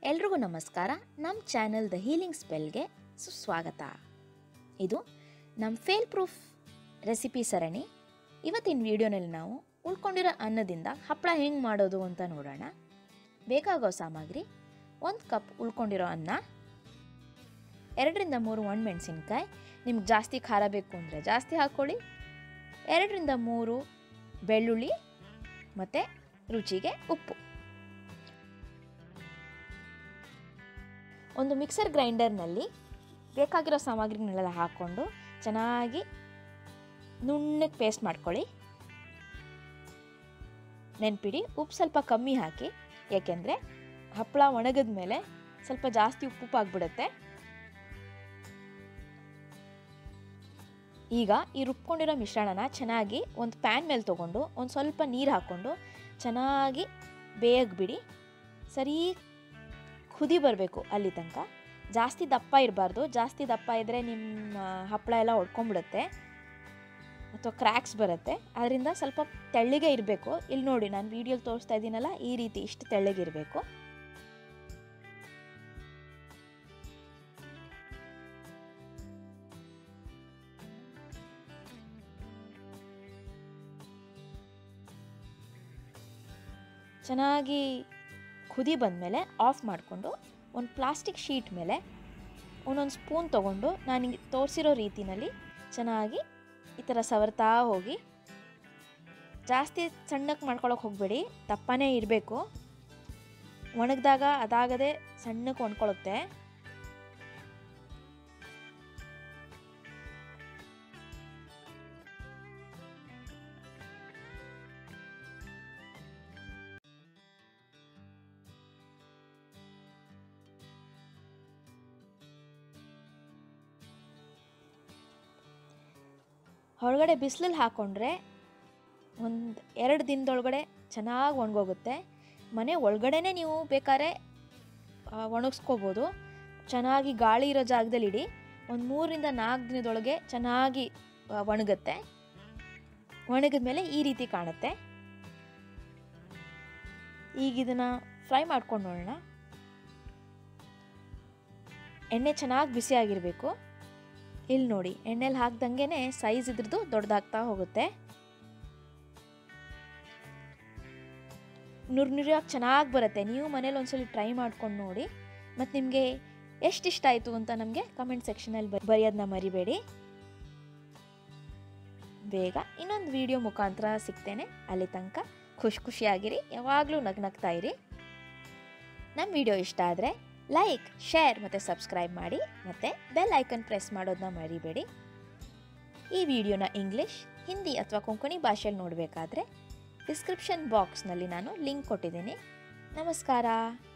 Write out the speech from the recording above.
ಎಲ್ರಿಗೂ ನಮಸ್ಕಾರ ನಮ್ಮ ಚಾನೆಲ್ ದ ಹೀಲಿಂಗ್ ಸ್ಪೆಲ್ಗೆ ಸುಸ್ವಾಗತ ಇದು ನಮ್ಮ ಫೇಲ್ ಪ್ರೂಫ್ ರೆಸಿಪಿ ಸರಣಿ ಇವತ್ತಿನ ವಿಡಿಯೋನಲ್ಲಿ ನಾವು ಉಳ್ಕೊಂಡಿರೋ ಅನ್ನದಿಂದ ಹಪ್ಪಳ ಹೆಂಗೆ ಮಾಡೋದು ಅಂತ ನೋಡೋಣ ಬೇಕಾಗೋ ಸಾಮಗ್ರಿ ಒಂದು ಕಪ್ ಉಳ್ಕೊಂಡಿರೋ ಅನ್ನ ಎರಡರಿಂದ ಮೂರು ಒಣಮೆಣಸಿನ್ಕಾಯಿ ನಿಮ್ಗೆ ಜಾಸ್ತಿ ಖಾರ ಬೇಕು ಅಂದರೆ ಜಾಸ್ತಿ ಹಾಕ್ಕೊಳ್ಳಿ ಎರಡರಿಂದ ಮೂರು ಬೆಳ್ಳುಳ್ಳಿ ಮತ್ತು ರುಚಿಗೆ ಉಪ್ಪು ಒಂದು ಮಿಕ್ಸರ್ ಗ್ರೈಂಡರ್ನಲ್ಲಿ ಬೇಕಾಗಿರೋ ಸಾಮಗ್ರಿಗಳನ್ನೆಲ್ಲ ಹಾಕ್ಕೊಂಡು ಚೆನ್ನಾಗಿ ನುಣ್ಣಗೆ ಪೇಸ್ಟ್ ಮಾಡ್ಕೊಳ್ಳಿ ನೆನ್ಪಿಡಿ ಉಪ್ಪು ಸ್ವಲ್ಪ ಕಮ್ಮಿ ಹಾಕಿ ಏಕೆಂದರೆ ಹಪ್ಪಳ ಒಣಗಿದ ಮೇಲೆ ಸ್ವಲ್ಪ ಜಾಸ್ತಿ ಉಪ್ಪು ಉಪ್ಪು ಆಗಿಬಿಡುತ್ತೆ ಈಗ ಈ ರುಬ್ಕೊಂಡಿರೋ ಮಿಶ್ರಣನ ಚೆನ್ನಾಗಿ ಒಂದು ಪ್ಯಾನ್ ಮೇಲೆ ತೊಗೊಂಡು ಒಂದು ಸ್ವಲ್ಪ ನೀರು ಹಾಕ್ಕೊಂಡು ಚೆನ್ನಾಗಿ ಬೇಯಕ್ಕೆ ಸರಿ ಕುದಿ ಬರಬೇಕು ಅಲ್ಲಿ ತನಕ ಜಾಸ್ತಿ ದಪ್ಪ ಇರಬಾರ್ದು ಜಾಸ್ತಿ ದಪ್ಪ ಇದ್ದರೆ ನಿಮ್ಮ ಹಪ್ಪಳ ಎಲ್ಲ ಹೊಡ್ಕೊಂಬಿಡುತ್ತೆ ಅಥವಾ ಕ್ರ್ಯಾಕ್ಸ್ ಬರುತ್ತೆ ಅದರಿಂದ ಸ್ವಲ್ಪ ತೆಳ್ಳಗೆ ಇರಬೇಕು ಇಲ್ಲಿ ನೋಡಿ ನಾನು ವೀಡಿಯೋಲಿ ತೋರಿಸ್ತಾ ಇದ್ದೀನಲ್ಲ ಈ ರೀತಿ ಇಷ್ಟು ತೆಳ್ಳಗಿರಬೇಕು ಚೆನ್ನಾಗಿ ಕುದಿ ಬಂದಮೇಲೆ ಆಫ್ ಮಾಡಿಕೊಂಡು ಒಂದು ಪ್ಲಾಸ್ಟಿಕ್ ಶೀಟ್ ಮೇಲೆ ಒಂದೊಂದು ಸ್ಪೂನ್ ತೊಗೊಂಡು ನಾನು ತೋರಿಸಿರೋ ರೀತಿನಲ್ಲಿ ಚೆನ್ನಾಗಿ ಈ ಥರ ಸವರ್ತಾ ಹೋಗಿ ಜಾಸ್ತಿ ಸಣ್ಣಕ್ಕೆ ಮಾಡ್ಕೊಳಕ್ಕೆ ಹೋಗಬೇಡಿ ದಪ್ಪನೇ ಇರಬೇಕು ಒಣಗಿದಾಗ ಅದಾಗದೆ ಸಣ್ಣಕ್ಕೆ ಒಣ್ಕೊಳ್ಳುತ್ತೆ ಹೊರಗಡೆ ಬಿಸಿಲಲ್ಲಿ ಹಾಕ್ಕೊಂಡ್ರೆ ಒಂದು ಎರಡು ದಿನದೊಳಗಡೆ ಚೆನ್ನಾಗಿ ಒಣಗೋಗುತ್ತೆ ಮನೆ ಒಳಗಡೆನೇ ನೀವು ಬೇಕಾದ್ರೆ ಒಣಗಿಸ್ಕೋಬೋದು ಚೆನ್ನಾಗಿ ಗಾಳಿ ಇರೋ ಜಾಗದಲ್ಲಿ ಇಡಿ ಒಂದು ಮೂರರಿಂದ ನಾಲ್ಕು ದಿನದೊಳಗೆ ಚೆನ್ನಾಗಿ ಒಣಗುತ್ತೆ ಒಣಗಿದ ಮೇಲೆ ಈ ರೀತಿ ಕಾಣುತ್ತೆ ಈಗ ಇದನ್ನು ಫ್ರೈ ಮಾಡ್ಕೊಂಡು ನೋಡೋಣ ಎಣ್ಣೆ ಚೆನ್ನಾಗಿ ಬಿಸಿಯಾಗಿರಬೇಕು ಇಲ್ಲಿ ನೋಡಿ ಎಣ್ಣೆಲಿ ಹಾಕ್ದಂಗೆ ಸೈಜ್ ಇದ್ರದ್ದು ದೊಡ್ಡದಾಗ್ತಾ ಹೋಗುತ್ತೆ ನುರ್ ನುರಿಯಾಗಿ ಚೆನ್ನಾಗಿ ಬರುತ್ತೆ ನೀವು ಮನೇಲಿ ಒಂದ್ಸಲಿ ಟ್ರೈ ಮಾಡ್ಕೊಂಡು ನೋಡಿ ಮತ್ತು ನಿಮಗೆ ಎಷ್ಟು ಇಷ್ಟ ಆಯಿತು ಅಂತ ನಮಗೆ ಕಮೆಂಟ್ ಸೆಕ್ಷನಲ್ಲಿ ಬರೆಯೋದನ್ನ ಮರಿಬೇಡಿ ಬೇಗ ಇನ್ನೊಂದು ವಿಡಿಯೋ ಮುಖಾಂತರ ಸಿಗ್ತೇನೆ ಅಲ್ಲಿ ತನಕ ಖುಷಿ ಖುಷಿಯಾಗಿರಿ ಯಾವಾಗಲೂ ನಗ್ನಗ್ತಾ ಇರಿ ನಮ್ಮ ವಿಡಿಯೋ ಇಷ್ಟ ಆದರೆ ಲೈಕ್ ಶೇರ್ ಮತ್ತು ಸಬ್ಸ್ಕ್ರೈಬ್ ಮಾಡಿ ಮತ್ತು ಬೆಲ್ ಐಕನ್ ಪ್ರೆಸ್ ಮಾಡೋದನ್ನ ಮರಿಬೇಡಿ ಈ ವಿಡಿಯೋನ ಇಂಗ್ಲಿಷ್ ಹಿಂದಿ ಅಥವಾ ಕೊಂಕಣಿ ಭಾಷೆಯಲ್ಲಿ ನೋಡಬೇಕಾದ್ರೆ ಡಿಸ್ಕ್ರಿಪ್ಷನ್ ಬಾಕ್ಸ್ನಲ್ಲಿ ನಾನು ಲಿಂಕ್ ಕೊಟ್ಟಿದ್ದೀನಿ ನಮಸ್ಕಾರ